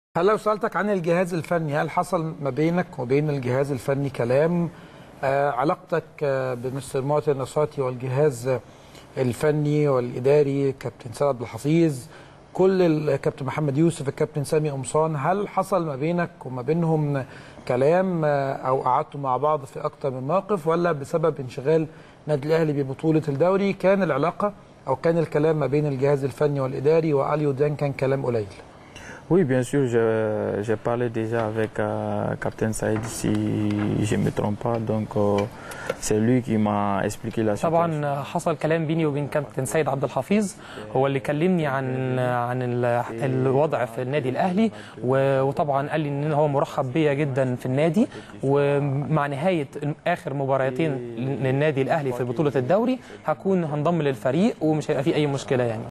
هل لو سألتك عن الجهاز الفني هل حصل ما بينك وبين الجهاز الفني كلام آه علاقتك آه بمستر مارتن نصاتي والجهاز الفني والإداري كابتن سيد عبد الحفيظ كل الكابتن محمد يوسف الكابتن سامي قمصان هل حصل ما بينك وما بينهم كلام آه أو قعدتوا مع بعض في أكتر من موقف ولا بسبب انشغال نادي الأهلي ببطولة الدوري كان العلاقة أو كان الكلام ما بين الجهاز الفني والإداري وأليو دان كان كلام قليل Oui, bien sûr, j'ai parlé déjà avec euh, Captain Saïd, si je ne me trompe pas. Donc, euh, c'est lui qui m'a expliqué la situation. طبعا حصل كلام بيني وبين كابتن سيد عبد الحفيظ هو اللي كلمني عن عن ال- الوضع في النادي الاهلي و- وطبعا قال لي ان هو مرحب بيا جدا في النادي ومع نهايه اخر مباراتين للنادي الاهلي في بطوله الدوري هكون هنضم للفريق ومش هيبقى في اي مشكله يعني